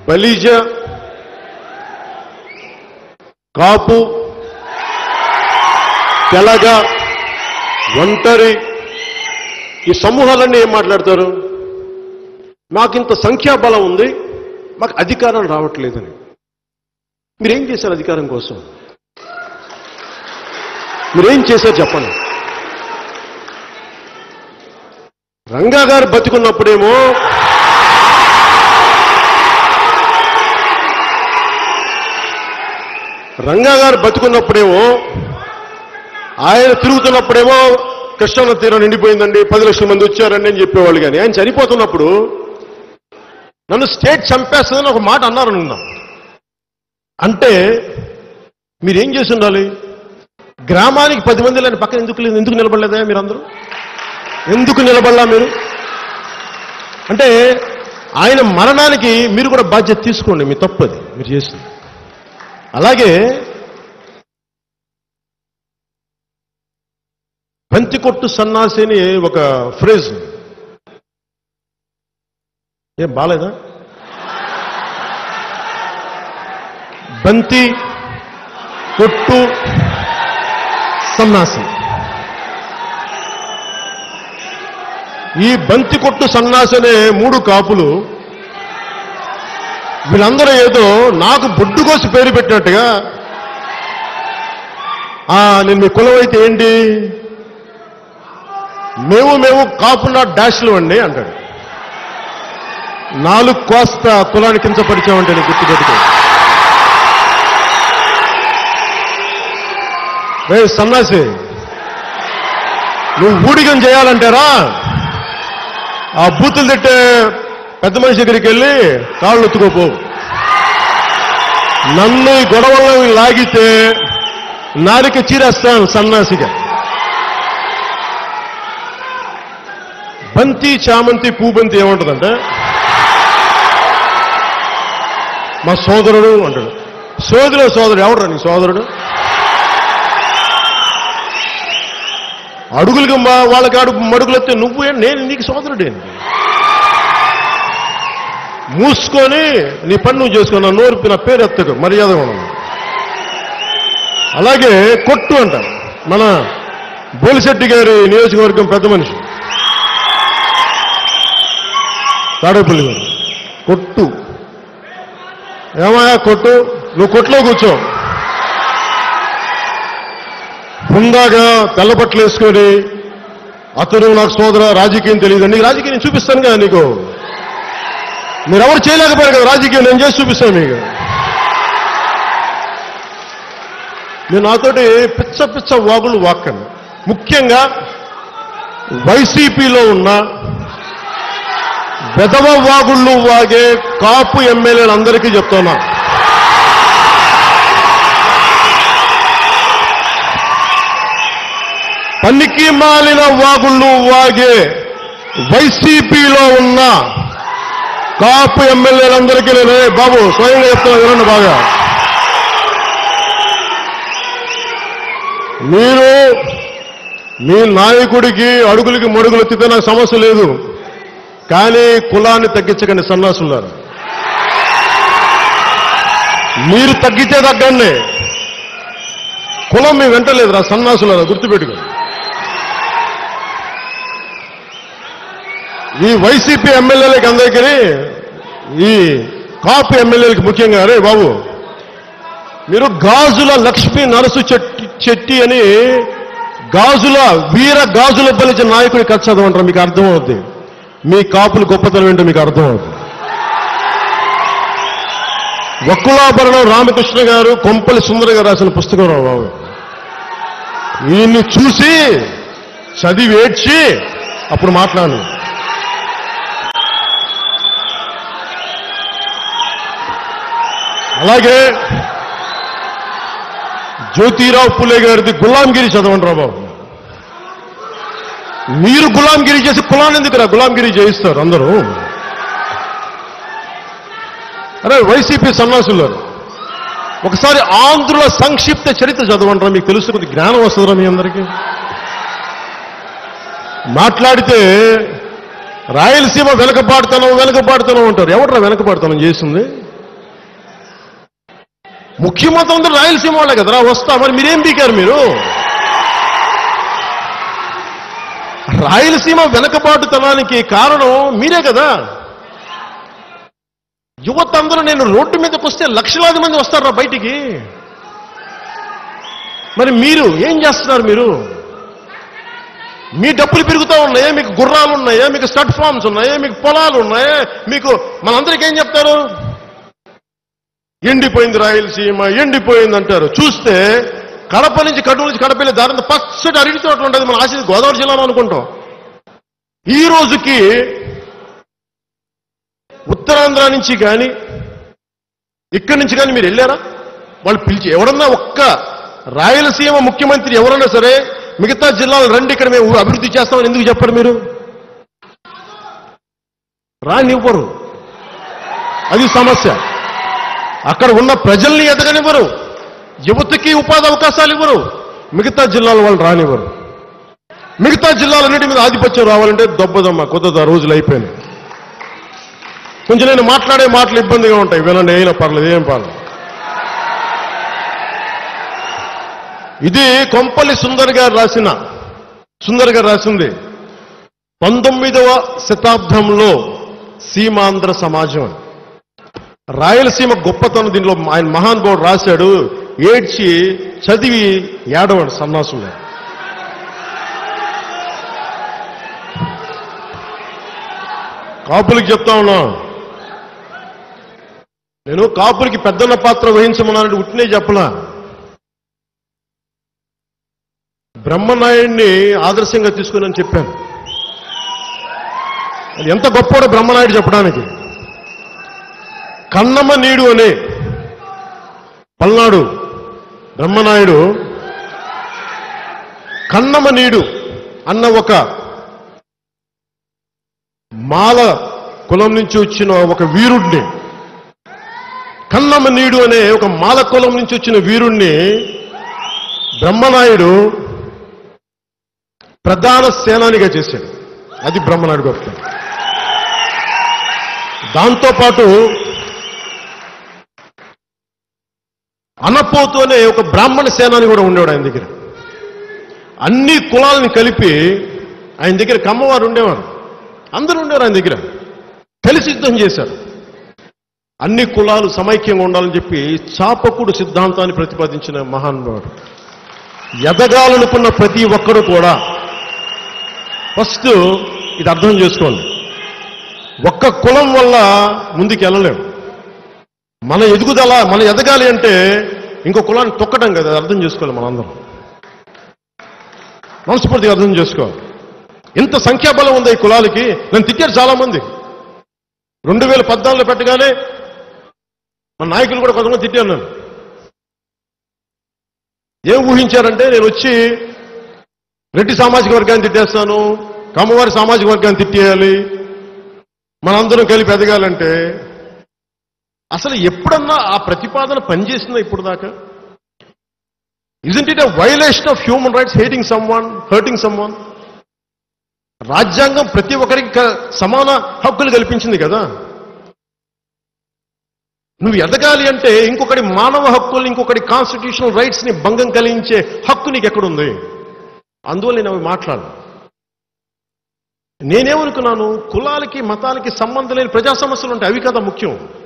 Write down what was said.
బలీజ కాపు తెలగ ఒంటరి ఈ సమూహాలన్నీ ఏం మాట్లాడతారు మాకింత సంఖ్యాబలం ఉంది మాకు అధికారం రావట్లేదని మీరేం చేశారు అధికారం కోసం మీరేం చేశారు చెప్పండి రంగా గారు బతికున్నప్పుడేమో రంగా గారు బతుకున్నప్పుడేమో ఆయన తిరుగుతున్నప్పుడేమో కృష్ణాన తీరం నిండిపోయిందండి పది లక్షల మంది వచ్చారండి అని చెప్పేవాళ్ళు కానీ ఆయన చనిపోతున్నప్పుడు నన్ను స్టేట్ చంపేస్తుందని ఒక మాట అన్నారు నిన్న అంటే మీరేం చేసి ఉండాలి గ్రామానికి పది మంది లేని పక్కన ఎందుకు లేదు ఎందుకు నిలబడలేదా మీరందరూ ఎందుకు నిలబడలా మీరు అంటే ఆయన మరణానికి మీరు కూడా బాధ్యత తీసుకోండి మీ తప్పది మీరు చేసింది అలాగే బంతి కొట్టు సన్నాసి అని ఒక ఫ్రేజ్ ఏం బాలేదా బంతి కొట్టు సన్నాసి ఈ బంతి కొట్టు సన్నాసి అనే మూడు కాపులు వీళ్ళందరూ ఏదో నాకు బొడ్డు కోసి పేరు పెట్టినట్టుగా ఆ నేను మీ కులం అయితే ఏంటి మేము మేము కాపున్న డాష్లు అండి అంటాడు నాలుగు కోస్త కులాన్ని కించపరిచామంటే నేను గుర్తుపెట్టుకో రే సన్నాసి నువ్వు ఊడిగం చేయాలంటారా ఆ బూతులు తిట్టే పెద్ద మనిషి దగ్గరికి వెళ్ళి కాళ్ళు ఎత్తుకోపో నన్ను ఈ గొడవల్లో లాగితే నారిక చీరేస్తాను సన్నాసిగా బంతి చామంతి పూబంతి ఏమంటుందంటే మా సోదరుడు అంటాడు సోదరుడు సోదరుడు ఎవడరా నీ సోదరుడు అడుగులకి మా వాళ్ళకి అడుగు మడుగులెత్తే నువ్వు ఏం- నేను నీకు సోదరుడేంటి మూసుకొని నీ పని నువ్వు చేసుకుని నా నోరు నా పేరు ఎత్తకు మర్యాద ఉండదు అలాగే కొట్టు అంటారు మన బోలిశెట్టి గారి నియోజకవర్గం పెద్ద మనిషి తాడేపల్లి గారు కొట్టు ఏమయ్యా కొట్టు నువ్వు కొట్లో కూర్చో హుందాగా తెల్లబట్టలు వేసుకొని అతను నాకు సోదర రాజకీయం తెలియదు నీకు రాజకీయం నేను చూపిస్తాను కదా నీకు మీరెవరు చేయలేకపోయారు కదా రాజకీయం నేను చేసి చూపిస్తాను మీకు నేను నాతోటి పిచ్చ పిచ్చ వాగులు వాక్కను ముఖ్యంగా వైసీపీలో ఉన్న వెధవ వాగుళ్ళు వాగే కాపు ఎమ్మెల్యేలు అందరికీ చెప్తున్నా పనికి మాలిన వాగుళ్ళు వాగే వైసీపీలో ఉన్న కాపు ఎమ్మెల్యేలందరికీ నేను "ఏ బాబు స్వయంగా చెప్తున్నా వినండి బాగా మీరు మీ నాయకుడికి అడుగులకి మడుగులు ఎత్తితే నాకు సమస్య లేదు కానీ కులాన్ని తగ్గించకండి సన్నాసులారు మీరు తగ్గితే తగ్గండి కులం మీ వెంట లేదురా సన్నాసులారా గుర్తుపెట్టుకో ఈ వైసీపీ ఎమ్మెల్యేలకి అందరికీ ఈ కాపు ఎమ్మెల్యేలకి ముఖ్యంగా రే బాబు మీరు గాజుల లక్ష్మీ నరసు చెట్టి చెట్టి అని గాజుల వీర గాజుల బలిచిన నాయకుడి కథ చదవంటారు మీకు అర్థమవుద్ది మీ కాపులు గొప్పతనం ఏంటో మీకు అర్థమవుతుంది వక్కులాభరణం రామకృష్ణ గారు కొంపలి సుందర గారు రాసిన పుస్తకం రా బాబు ఈయన్ని చూసి చదివి ఏడ్చి అప్పుడు మాట్లాడు అలాగే జ్యోతిరావు పులే గారిది గులాంగిరి చదవండి రా బాబు మీరు గులాంగిరి చేసి కులాన్ని ఎందుకురా గులాంగిరి చేయిస్తారు అందరూ అరే వైసీపీ సన్నాసులారు ఒకసారి ఆంధ్రుల సంక్షిప్త చరిత్ర చదవంటారా మీకు తెలుసు కొద్ది జ్ఞానం వస్తుందిరా మీ అందరికీ మాట్లాడితే రాయలసీమ వెనకబాడుతనం వెనకబాడుతనం అంటారు ఎవడరా వెనకబాడుతనం చేసింది ముఖ్యమంత్రి అందరూ రాయలసీమ వాళ్ళే కదరా వస్తా మరి మీరేం పీకారు మీరు రాయలసీమ వెనకబాటుతనానికి కారణం మీరే కదా యువత అందరూ నేను రోడ్డు మీదకి వస్తే లక్షలాది మంది వస్తారా బయటికి మరి మీరు ఏం చేస్తున్నారు మీరు మీ డబ్బులు పెరుగుతూ ఉన్నాయా మీకు గుర్రాలు ఉన్నాయా మీకు స్టడ్ ఫార్మ్స్ ఉన్నాయా మీకు పొలాలు ఉన్నాయా మీకు మనందరికీ ఏం చెప్తారు ఎండిపోయింది రాయలసీమ ఎండిపోయింది అంటారు చూస్తే కడప నుంచి కడూరు నుంచి కడప వెళ్ళే దారి పచ్చటి అరటి తోటలు ఉంటుంది మన ఆశ గోదావరి జిల్లాలో అనుకుంటాం ఈ రోజుకి ఉత్తరాంధ్ర నుంచి కానీ ఇక్కడి నుంచి కానీ మీరు వెళ్ళారా వాళ్ళు పిలిచి ఎవరన్నా ఒక్క రాయలసీమ ముఖ్యమంత్రి ఎవరన్నా సరే మిగతా జిల్లాలు రండి ఇక్కడ మేము అభివృద్ధి చేస్తామని ఎందుకు చెప్పరు మీరు రానివ్వరు అది సమస్య అక్కడ ఉన్న ప్రజల్ని ఎదగనివ్వరు యువతకి ఉపాధి అవకాశాలు ఇవ్వరు మిగతా జిల్లాల వాళ్ళు రానివ్వరు మిగతా జిల్లాలన్నిటి మీద ఆధిపత్యం రావాలంటే దొబ్బదమ్మ కొద్ది రోజులు అయిపోయింది కొంచెం నేను మాట్లాడే మాటలు ఇబ్బందిగా ఉంటాయి వినండి అయినా పర్లేదు ఏం పర్లేదు ఇది కొంపల్లి సుందర్ గారు రాసిన సుందర్ గారు రాసింది పంతొమ్మిదవ శతాబ్దంలో సీమాంధ్ర సమాజం అని. రాయలసీమ గొప్పతనం దీనిలో ఆయన మహానుభావుడు రాశాడు ఏడ్చి చదివి ఏడవండి సన్నాసులు కాపులకి చెప్తా ఉన్నా నేను కాపులకి పెద్దన్న పాత్ర వహించమన్నానంటే ఉట్టినే చెప్పలా బ్రహ్మనాయుడిని ఆదర్శంగా తీసుకుని చెప్పాను అది ఎంత గొప్పవాడో బ్రహ్మనాయుడు చెప్పడానికి కన్నమ్మ నీడు అనే పల్నాడు బ్రహ్మనాయుడు కన్నమ్మ నీడు అన్న ఒక మాల కులం నుంచి వచ్చిన ఒక వీరుణ్ణి కన్నమ్మ నీడు అనే ఒక మాల కులం నుంచి వచ్చిన వీరుణ్ణి బ్రహ్మనాయుడు ప్రధాన సేనానిగా చేశాడు అది బ్రహ్మనాయుడు గొప్ప దాంతోపాటు అనపోతు అనే ఒక బ్రాహ్మణ సేనాని కూడా ఉండేవాడు ఆయన దగ్గర అన్ని కులాలను కలిపి ఆయన దగ్గర కమ్మవారు ఉండేవారు అందరూ ఉండేవారు ఆయన దగ్గర కలిసి యుద్ధం చేశారు అన్ని కులాలు సమైక్యంగా ఉండాలని చెప్పి చాపకుడు సిద్ధాంతాన్ని ప్రతిపాదించిన మహానుభావుడు ఎదగాలనుకున్న ప్రతి ఒక్కరు కూడా ఫస్ట్ ఇది అర్థం చేసుకోండి ఒక్క కులం వల్ల ముందుకు వెళ్ళలేము మన ఎదుగుదల మన ఎదగాలి అంటే ఇంకో కులాన్ని తొక్కడం కదా అది అర్థం చేసుకోవాలి మనందరం మనస్ఫూర్తిగా అర్థం చేసుకోవాలి ఇంత సంఖ్యాబలం ఉంది ఈ కులాలకి నేను తిట్టారు చాలా మంది రెండు వేల పద్నాలుగులో పెట్టగానే మన నాయకులు కూడా కొంతమంది తిట్టాను నేను ఏం ఊహించారంటే నేను వచ్చి రెడ్డి సామాజిక వర్గాన్ని తిట్టేస్తాను కమ్మవారి సామాజిక వర్గాన్ని తిట్టేయాలి మనందరం కలిపి ఎదగాలంటే అసలు ఎప్పుడన్నా ఆ ప్రతిపాదన పనిచేసిందా ఇప్పుడు దాకా isn't it a violation of human rights hating someone hurting someone రాజ్యాంగం ప్రతి ఒక్కరికి క- సమాన హక్కులు కల్పించింది కదా నువ్వు ఎదగాలి అంటే ఇంకొకటి మానవ హక్కులు ఇంకొకటి కాన్స్టిట్యూషనల్ రైట్స్ ని భంగం కలిగించే హక్కు నీకు ఎక్కడుంది అందువల్ల నేను అవి మాట్లాడు నేనేమనుకున్నాను కులాలకి మతాలకి సంబంధం లేని ప్రజా సమస్యలు ఉంటాయి అవి కదా ముఖ్యం